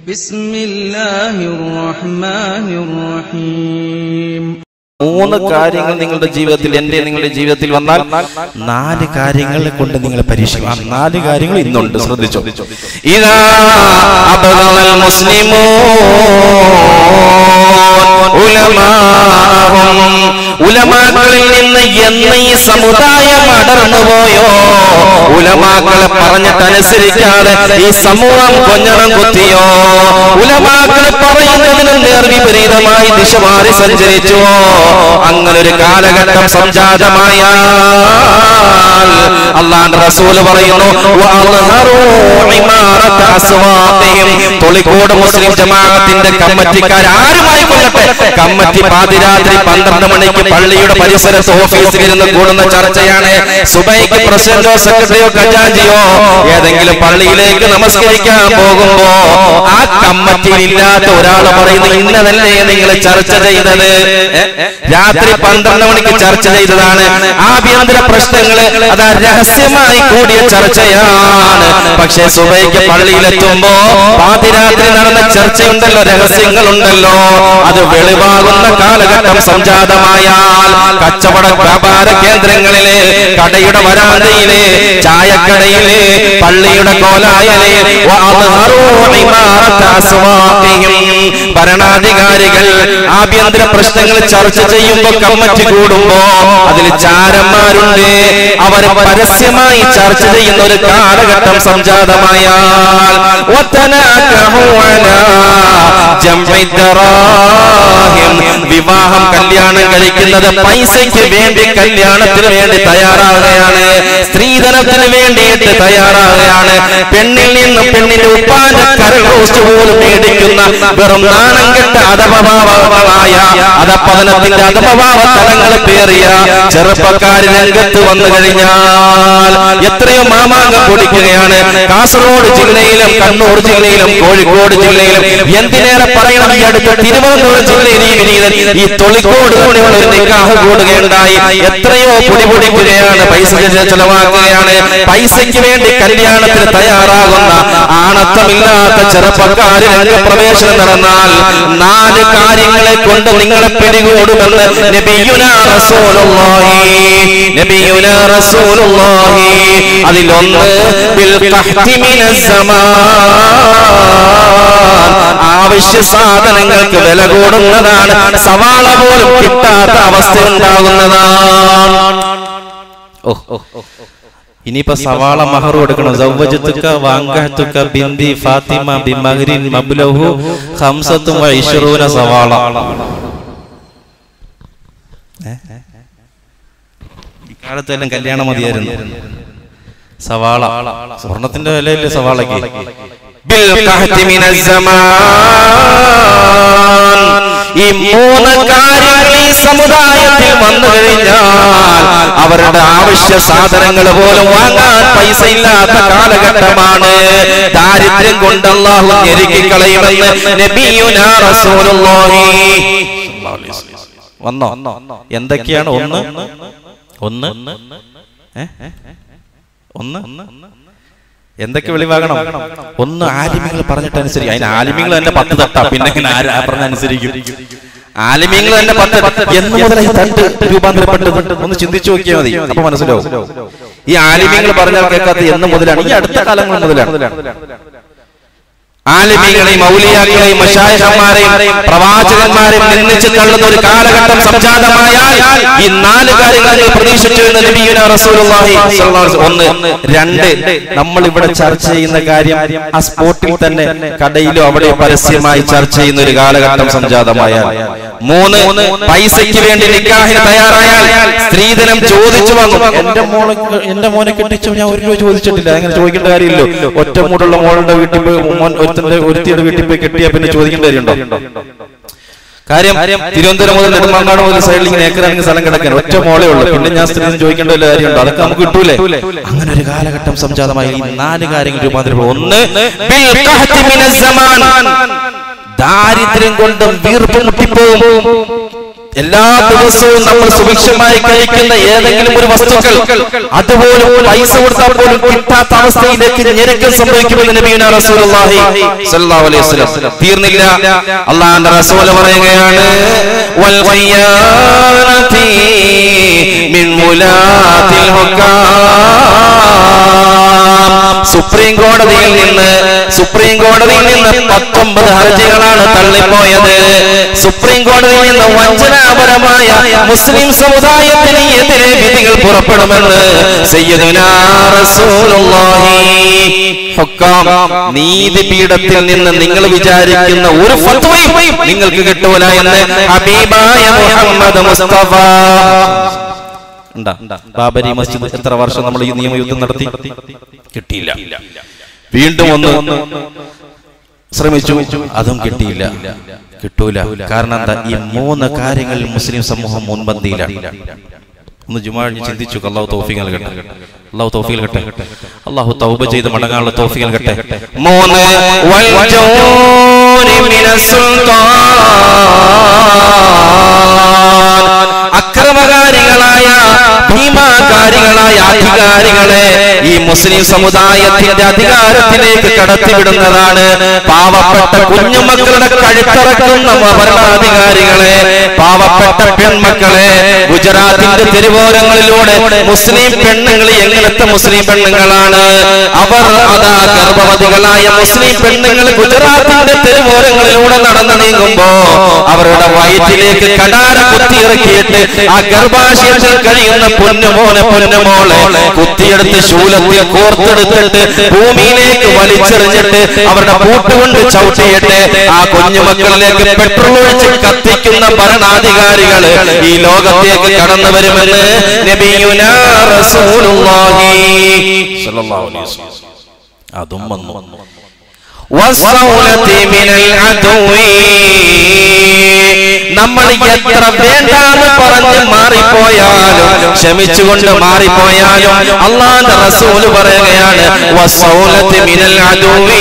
بسم الله الرحمن الرحيم മൂന്ന് കാര്യങ്ങൾ നിങ്ങളുടെ ജീവിതത്തിൽ എന്റെ നിങ്ങളുടെ ജീവിതത്തിൽ വന്നാൽ നാല് കാര്യങ്ങളെ കൊണ്ട് നിങ്ങൾ പരീക്ഷിക്കും ആ നാല് കാര്യങ്ങൾ ഇന്നുണ്ട് ശ്രദ്ധിച്ചു ഇതാ അബദൽ മുസ്ലിമോ ഉലമാക്കളിൽ നിന്ന് എന്ന് ഈ സമുദായം അടർന്നുപോയോ ഉലമാക്കളെ പറഞ്ഞിട്ടനുസരിക്കാതെ ഈ സമൂഹം കൊഞ്ഞണം കുത്തിയോ ഉലമാക്കളെ പറയുന്നതിന് നേർവിപരീതമായി ദിശ മാറി സഞ്ചരിച്ചുവോ അങ്ങനൊരു കാലഘട്ടം സംജാതമായ അള്ളാന്റെ റസൂല് പറയുന്നു "വഅദ്ഹറൂ ഇമാറത അസ്വാഖിഹിം." തൊളിക്കോട് മുസ്ലിം ജമാഅത്തിന്റെ കമ്മിറ്റിക്കാർ ആരുമായി കൊല്ലട്ടെ കമ്മിറ്റി പാതിരാത്രി പന്ത്രണ്ട് മണിക്ക് പള്ളിയുടെ പരിസരത്ത് ഓഫീസിൽ ഇരുന്ന് കൂടുന്ന ചർച്ചയാണ് സുബൈക്ക് പ്രസിഡന്റോ സെക്രട്ടറിയോ ഖജാഞ്ചിയോ ഏതെങ്കിലും പള്ളിയിലേക്ക് നമസ്കരിക്കാൻ പോകുമ്പോ ആ കമ്മിറ്റിയിൽ ഇല്ലാത്ത ഒരാൾ പറയുന്നു ഇന്നതല്ലേ നിങ്ങൾ ചർച്ച ചെയ്തത് ഏ? രാത്രി പന്ത്രണ്ട് മണിക്ക് ചർച്ച ചെയ്തതാണ് ആഭ്യന്തര പ്രശ്നങ്ങള് അത് രഹസ്യമായി കൂടിയ ചർച്ചയാണ് പക്ഷെ സുബൈക്ക് പള്ളിയിലെത്തുമ്പോ പാതിരാത്രി നടന്ന ചർച്ചയുണ്ടല്ലോ രഹസ്യങ്ങളുണ്ടല്ലോ അത് വെളിവാകുന്ന കാലഘട്ടം സംജാതമായാൽ കച്ചവട വ്യാപാര കേന്ദ്രങ്ങളിലെ കടയുടെ വരാന്തയിലെ ചായക്കടയിലെ പള്ളിയുടെ കോലായലെ വഅദ്ഹറൂ ഇമാറത അസ്വാഖിഹിം. ഭരണാധികാരികൾ ആഭ്യന്തര പ്രശ്നങ്ങൾ ചർച്ച ചെയ്യുമ്പോ കമ്മിറ്റി കൂടുമ്പോ അതിൽ ചാരന്മാരുണ്ട് അവർ പരസ്യമായി ചർച്ച ചെയ്യുന്ന ഒരു കാലഘട്ടം സംജാതമായാൽ വതനാകഹു അലാ ജംഇ ദറാഹിം. വിവാഹം കല്യാണം കഴിക്കുന്നത് പൈസയ്ക്ക് വേണ്ടി കല്യാണത്തിന് വേണ്ടി തയ്യാറാകുകയാണ് സ്ത്രീധനത്തിന് വേണ്ടിയിട്ട് തയ്യാറാകുകയാണ് പെണ്ണിൽ നിന്ന് പെണ്ണിന്റെ ഉപ്പാന്റെ കരൾ റോസ്റ്റ് പോലും മേടിക്കുന്ന വെറും നാണം കെട്ട അധമഭാവങ്ങളായ അധപ്പതനത്തിന്റെ അധമഭാവ തലങ്ങൾ പേറിയ ചെറുപ്പക്കാർ രംഗത്ത് വന്നു കഴിഞ്ഞാൽ എത്രയോ മാമാങ്കം പൊടിക്കുകയാണ് കാസർഗോഡ് ജില്ലയിലും കണ്ണൂർ ജില്ലയിലും കോഴിക്കോട് ജില്ലയിലും എന്തിനേറെ പറയണം ഈ അടുത്ത തിരുവനന്തപുരം ജില്ലയിൽ ഈ വിനീതൻ ഈ തൊളിക്കോട് കൂടെയുള്ള ഒരു നിക്കാഹ് കൂടുകയുണ്ടായി എത്രയോ പൊടി പൊടിക്കുകയാണ് പൈസ ചെലവാക്കുകയാണ് പൈസയ്ക്ക് വേണ്ടി കല്യാണത്തിന് തയ്യാറാകുന്ന ആണത്തമില്ലാത്ത ചെറുപ്പക്കാര് രംഗപ്രവേശനം നടന്നാൽ നാല് കാര്യങ്ങളെ കൊണ്ട് നിങ്ങളെ പിടികൂടുമെന്ന് നബിയുനാ റസൂലുള്ളാഹി നബിയുനാ റസൂലുള്ളാഹി അതിലൊന്ന് ബിൽ ഖഹ്തി മിനസ് സമാൻ ആവശ്യ സാധനങ്ങൾക്ക് വില കൂടുന്നതാണ് സവാള പോലും കിട്ടാത്ത അവസ്ഥ ഉണ്ടാകുന്നതാണ് ഓ ഇനിയിപ്പോ സവാള മഹർ കൊടുക്കണം സൗവജത്തുക്ക വാങ്കഹത്തുക്ക ബിന്ദി ഫാത്തിമ ബിമഹരിൻ മബ്ലഹു ഖംസത്തും വൈശ്റൂന സവാള ഇക്കാലത്തെല്ലാം കല്യാണം മതിയായിരുന്നു സവാള സ്വർണത്തിന്റെ വിലയില്ലേ സവാളക്ക് ബിൽഖഹ്തി മിനസ് സമാൻ. ഈ മൂന്ന് കാര്യങ്ങൾ ഈ സമുദായത്തിൽ വന്നു കഴിഞ്ഞാൽ അവരുടെ ആവശ്യ സാധനങ്ങൾ പോലും വാങ്ങാൻ പൈസ ഇല്ലാത്ത കാലഘട്ടമാണ് ദാരിദ്ര്യം കൊണ്ട് അള്ളാഹു ഞെരുക്കി കളയുമെന്ന് നബിയുനാ റസൂലുള്ളാഹി വന്നോ എന്തൊക്കെയാണ് ഒന്ന് ഒന്ന് ഏ? ഒന്ന് എന്തൊക്കെ വെളിവാകണം ഒന്ന് ആലിമ്യങ്ങൾ പറഞ്ഞിട്ട് അനുസരിക്കും അതിന് ആലിമ്യങ്ങൾ തന്നെ പത്ത് തട്ടാ പിന്നെ ഇങ്ങനെ ആര് ആ പറഞ്ഞ അനുസരിക്കും ആലിമ്യങ്ങൾ തന്നെ പത്ത് എന്ന് മുതൽ ഈ തട്ട് രൂപാന്തരപ്പെട്ടത് ഒന്ന് ചിന്തിച്ചു നോക്കിയാൽ മതി അപ്പൊ മനസ്സിലാവും ഈ ആലിമ്യങ്ങൾ പറഞ്ഞാൽ കേൾക്കാത്ത എന്ന് മുതലാണ് ഈ അടുത്ത കാലങ്ങൾ മുതലാണ് ആലിമികളെയും മൗലിയാക്കളെയും മഷായഹന്മാരെയും പ്രവാചകന്മാരെയും നിന്ദിച്ച് തള്ളുന്ന ഒരു കാലഘട്ടം സംജാതമായാൽ ഈ നാല് കാര്യങ്ങൾ നിങ്ങൾ പ്രതീക്ഷിച്ചു എന്ന് നബിയുന റസൂലുള്ളാഹി സ്വല്ലല്ലാഹു അലൈഹി വസല്ലം. ഒന്ന് രണ്ട് നമ്മൾ ഇവിടെ ചർച്ച ചെയ്യുന്ന കാര്യം ആ സ്പോട്ടിൽ തന്നെ കടയിലോ അവിടെ പരസ്യമായി ചർച്ച ചെയ്യുന്ന ഒരു കാലഘട്ടം സംജാതമായാൽ മൂന്ന് പൈസയ്ക്ക് വേണ്ടി നിക്കാഹിന് തയ്യാറായാൽ സ്ത്രീധനം ചോദിച്ചു വാങ്ങും എന്റെ മോളെ എന്റെ മോനെ കെട്ടിച്ചു ഞാൻ ഒരു രൂപ ചോദിച്ചിട്ടില്ല അങ്ങനെ ചോദിക്കേണ്ട കാര്യമില്ലല്ലോ ഒറ്റ മൂടുള്ള മോളുടെ വീട്ടിൽ പോയി മോൻ ഒരുത്തന്റെ ഒരുത്തിയുടെ വീട്ടിൽ പോയി കെട്ടിയാ പിന്നെ ചോദിക്കേണ്ട കാര്യമുണ്ടോ കാര്യം തിരുവനന്തപുരം മുതൽ നെടുമങ്ങാട് മുതൽ സൈഡിൽ ഇങ്ങനെ ഏക്കറാണെങ്കിൽ സ്ഥലം കിടക്കാൻ ഒറ്റ മോളേ ഉള്ളൂ പിന്നെ ഞാൻ സ്ത്രീ ചോദിക്കേണ്ട വല്ല കാര്യമുണ്ടോ അതൊക്കെ നമുക്ക് കിട്ടൂലേ അങ്ങനെ ഒരു കാലഘട്ടം സംജാതമായി ഈ നാല് കാര്യങ്ങൾ രൂപാന്തരപ്പെടും ഒന്ന് ബിൽ ഖഹ്തി മിനസ് സമാൻ. ദാരിദ്ര്യം കൊണ്ടും വീർപ്പ് മുട്ടിപ്പോവും എല്ലാ ദിവസവും നമ്മൾ സുഭിക്ഷമായി കഴിക്കുന്ന ഏതെങ്കിലും ഒരു വസ്തുക്കൾ അതുപോലും പൈസ കൊടുത്താൽ പോലും കിട്ടാത്ത അവസ്ഥയിലേക്ക് ഞെരുക്കം സംഭവിക്കുമെന്ന് നബീന റസൂലുള്ളാഹി സ്വല്ലല്ലാഹു അലൈഹി വസല്ലം തീർന്നില്ല അള്ളാഹുവിന്റെ റസൂൽ പറയുകയാണ് വൽ ഖയ്യാനതി മിൻ മുലാത്തിൽ ഹുക്കാം സുപ്രീം കോടതിയിൽ നിന്ന് സുപ്രീം കോടതിയിൽ നിന്ന് പത്തൊമ്പത് ഹർജികളാണ് തള്ളിപ്പോയത് സുപ്രീം കോടതിയിൽ നിന്ന് വഞ്ചനാപരമായ മുസ്ലിം സമുദായത്തിന് എതിരെ വിധികൾ പുറപ്പെടുമെന്ന് സയ്യിദുനാ റസൂലുള്ളാഹി ഹുക്കാം നീതിപീഠത്തിൽ നിന്ന് നിങ്ങൾ വിചാരിക്കുന്ന ഒരു ഫത്വയും നിങ്ങൾക്ക് കിട്ടൂല എന്ന് ഹബീബായ മുഹമ്മദ് മുസ്തഫ ഉണ്ടാ ബാബരി മസ്ജിദ് എത്ര വർഷം നമ്മൾ ഈ നിയമയുദ്ധം നടത്തി കിട്ടിയില്ല വീണ്ടും ഒന്ന് ശ്രമിച്ചു അതും കിട്ടിയില്ല കിട്ടൂല കാരണം എന്താ ഈ മൂന്ന് കാര്യങ്ങളിൽ മുസ്ലിം സമൂഹം മുൻപന്തിയിലാണ് ഒന്ന് ജുമാഴി ചിന്തിച്ചു അള്ളാഹു തോഫികൾ കട്ടെ അള്ളാഹു തോഫികൾ കട്ടെ അള്ളാഹു തൗബ ചെയ്ത് മടങ്ങാനുള്ള തോഫികൾ കട്ടെ മൂന്ന് വൽ ജൗരി മിനസ് സുൽത്താൻ അക്രമകാരികളായ ഭീമാകാരികളായ അധികാരികളെ ഈ മുസ്ലിം സമുദായത്തിന്റെ അധികാരത്തിലേക്ക് കടത്തിവിടുന്നതാണ് പാവപ്പെട്ട കുഞ്ഞുമക്കളുടെ കഴുത്തറക്കുന്ന ഭരണാധികാരികളെ പാവപ്പെട്ട പെൺമക്കളെ ഗുജറാത്തിന്റെ തെരുവോരങ്ങളിലൂടെ മുസ്ലിം പെണ്ണുങ്ങൾ എങ്ങനത്തെ മുസ്ലിം പെണ്ണുങ്ങളാണ് അവർ അതാ ഗർഭവതികളായ മുസ്ലിം പെണ്ണുങ്ങൾ ഗുജറാത്തിന്റെ തെരുവോരങ്ങളിലൂടെ നടന്നു നീങ്ങുമ്പോ അവരുടെ വയറ്റിലേക്ക് കടാര കുത്തിയിറക്കിയിട്ട് ആ ഗർഭാശയത്തിൽ കഴിയുന്ന പൊന്നുമോനെ പൊന്നുമോളെ കുത്തിയെടുത്ത് ശൂലത്തിൽ കോർത്തെടുത്തിട്ട് ഭൂമിയിലേക്ക് വലിച്ചെറിഞ്ഞിട്ട് അവരുടെ കൂട്ടുകൊണ്ട് ചവിട്ടിയിട്ട് ആ കുഞ്ഞുമക്കളിലേക്ക് പെട്രോൾ ഒഴിച്ച് കത്തിക്കുന്ന ഭരണാധികാരികള് ഈ ലോകത്തേക്ക് കടന്നു വരുമെന്ന് നബിയുനാ റസൂലുള്ളാഹി സ്വല്ലല്ലാഹു അലൈഹി വസല്ലം അതും വന്നു വസ്സൗലത്തി മിനൽ അദുവി നമ്മൾ എത്ര വേണ്ടാന്ന് പറഞ്ഞ് മാറിപ്പോയാലും ക്ഷമിച്ചുകൊണ്ട് മാറിപ്പോയാലും അള്ളാന്റെ റസൂല് പറയുകയാണ് വസ്സൗലത്തി മിനൽ അദുവി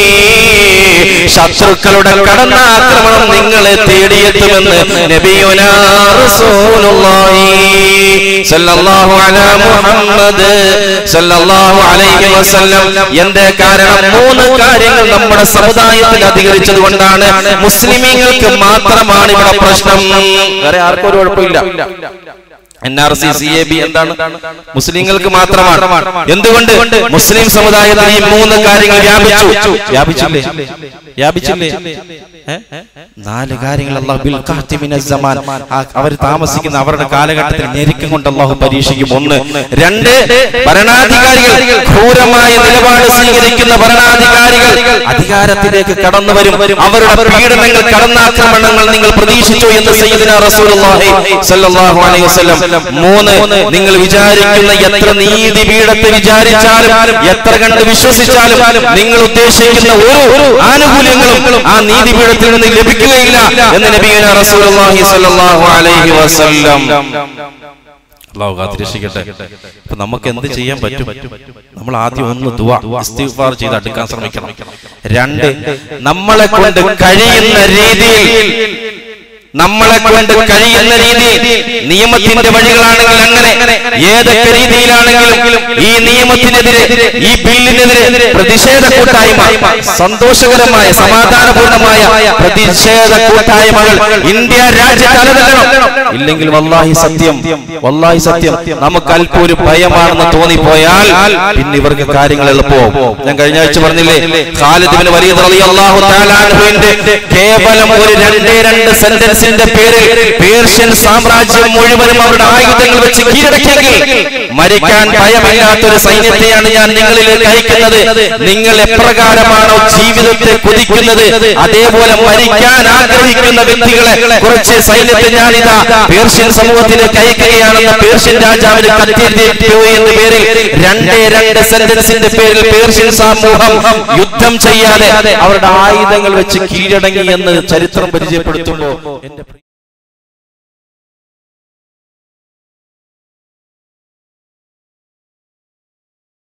ശത്രുക്കളുടെ കടന്നാക്രമണം നിങ്ങളെ തേടിയെത്തുമെന്ന് നബിയുനാ റസൂലുള്ളാഹി സല്ലല്ലാഹു അലാ മുഹമ്മദ് സല്ലല്ലാഹു അലൈഹി വസല്ലം എന്തേ കാരണം മൂന്ന് കാര്യങ്ങൾ നമ്മുടെ സമുദായത്തിൽ അധികരിച്ചത് കൊണ്ടാണ് മുസ്ലിമീങ്ങൾക്ക് മാത്രമാണ് ഇവിടെ പ്രശ്നം വേറെ ആർക്കും ഒരു കുഴപ്പമില്ല N R C C A B എന്താണ് മുസ്ലിങ്ങൾക്ക് മാത്രമാണ് എന്തുകൊണ്ട് മുസ്ലിം സമുദായത്തിൽ ഈ മൂന്ന് കാര്യങ്ങൾ വ്യാപിച്ചു വ്യാപിച്ചില്ലേ വ്യാപിച്ചില്ലേ ഏ? നാല് കാര്യങ്ങൾ അള്ളാഹു ബിൽ ഖാത്തി മിനസ് സമാൻ അവർ താമസിക്കുന്ന അവരുടെ കാലഘട്ടത്തിൽ ഞെരുക്കം കൊണ്ട് അള്ളാഹു പരീക്ഷിക്കും ഒന്ന് രണ്ട് ഭരണാധികാരികൾ ക്രൂരമായ നിലപാട് സ്വീകരിക്കുന്ന ഭരണാധികാരികൾ അധികാരത്തിലേക്ക് കടന്നു വരും അവരുടെ പീഡനങ്ങൾ കടന്നാക്രമണങ്ങൾ നിങ്ങൾ പ്രതീക്ഷിച്ചു എന്ന് സയ്യിദുനാ റസൂലുള്ളാഹി സ്വല്ലല്ലാഹു അലൈഹി വസല്ലം മൂന്ന് നിങ്ങൾ വിചാരിക്കുന്ന എത്ര നീതി പീഠത്തെ വിചാരിച്ചാലും എത്ര കണ്ട് വിശ്വസിച്ചാലും നിങ്ങൾ ഉദ്ദേശിക്കുന്ന ഒരു ആനുകൂല്യങ്ങളും ആ നീതി പീഠത്തിൽ നിന്ന് ലഭിക്കുകയില്ല എന്ന് നബിയുനാ റസൂലുള്ളാഹി സ്വല്ലല്ലാഹു അലൈഹി വസല്ലം അള്ളാഹു കാത്തിരക്ഷിക്കട്ടെ അപ്പൊ നമുക്ക് എന്ത് ചെയ്യാൻ പറ്റും നമ്മൾ ആദ്യം ഒന്ന് ദുആ ഇസ്തിഗ്ഫാർ ചെയ്ത് അടുക്കാൻ ശ്രമിക്കണം രണ്ട് നമ്മളെ കൊണ്ട് കഴിയുന്ന രീതിയിൽ നമ്മളെ കൊണ്ട് കഴിയുന്ന രീതിയിൽ നിയമത്തിന്റെ വഴികളാണെങ്കിൽ അങ്ങനെ ഏതൊക്കെ രീതിയിലാണെങ്കിലും ഈ നിയമത്തിനെതിരെ ഈ ബില്ലിനെതിരെ പ്രതിഷേധ കൂട്ടായ്മ സന്തോഷകരമായ സമാധാനപൂർണമായ പ്രതിഷേധ കൂട്ടായ്മകൾ ഇന്ത്യ രാജ്യത്ത് അലതല്ലണം ഇല്ലെങ്കിൽ വല്ലാഹി സത്യം വല്ലാഹി സത്യം നമുക്ക് അല്പം ഒരു ഭയമാണെന്ന് തോന്നിപ്പോയാൽ പിന്നെ ഇവർക്ക് കാര്യങ്ങൾ എളുപ്പമാവും ഞാൻ കഴിഞ്ഞ ആഴ്ച പറഞ്ഞില്ലേ ഖാലിദിന് വലിയ റളിയല്ലാഹു തആല അൻഹുവിന്റെ കേവലം ഒരു രണ്ടേ രണ്ട് സെന്റൻസിന്റെ പേരിൽ പേർഷ്യൻ സാമ്രാജ്യം മുഴുവനും അവരുടെ ആയുധങ്ങൾ വെച്ച് കീഴടക്കിയെങ്കിൽ മരിക്കാൻ ഭയമില്ലാത്തൊരു സൈന്യത്തെയാണ് ഞാൻ നിങ്ങളിലേക്ക് അയക്കുന്നത് നിങ്ങൾ എപ്രകാരമാണോ ജീവിതത്തെ കുതിക്കുന്നത് അതേപോലെ മരിക്കാൻ ആഗ്രഹിക്കുന്ന വ്യക്തികളെ കുറച്ച് സൈന്യത്തെ ഞാനിതാ പേർഷ്യൻ സമൂഹത്തിലേക്ക് അയക്കുകയാണെന്ന് പേർഷ്യൻ രാജാവിന് കത്തിയെഴുതിയിട്ടു എന്ന പേരിൽ രണ്ടേ രണ്ട് സെന്റൻസിന്റെ പേരിൽ പേർഷ്യൻ സമൂഹം യുദ്ധം ചെയ്യാതെ അവരുടെ ആയുധങ്ങൾ വെച്ച് കീഴടങ്ങി എന്ന് ചരിത്രം പരിചയപ്പെടുത്തുമ്പോൾ എന്റെ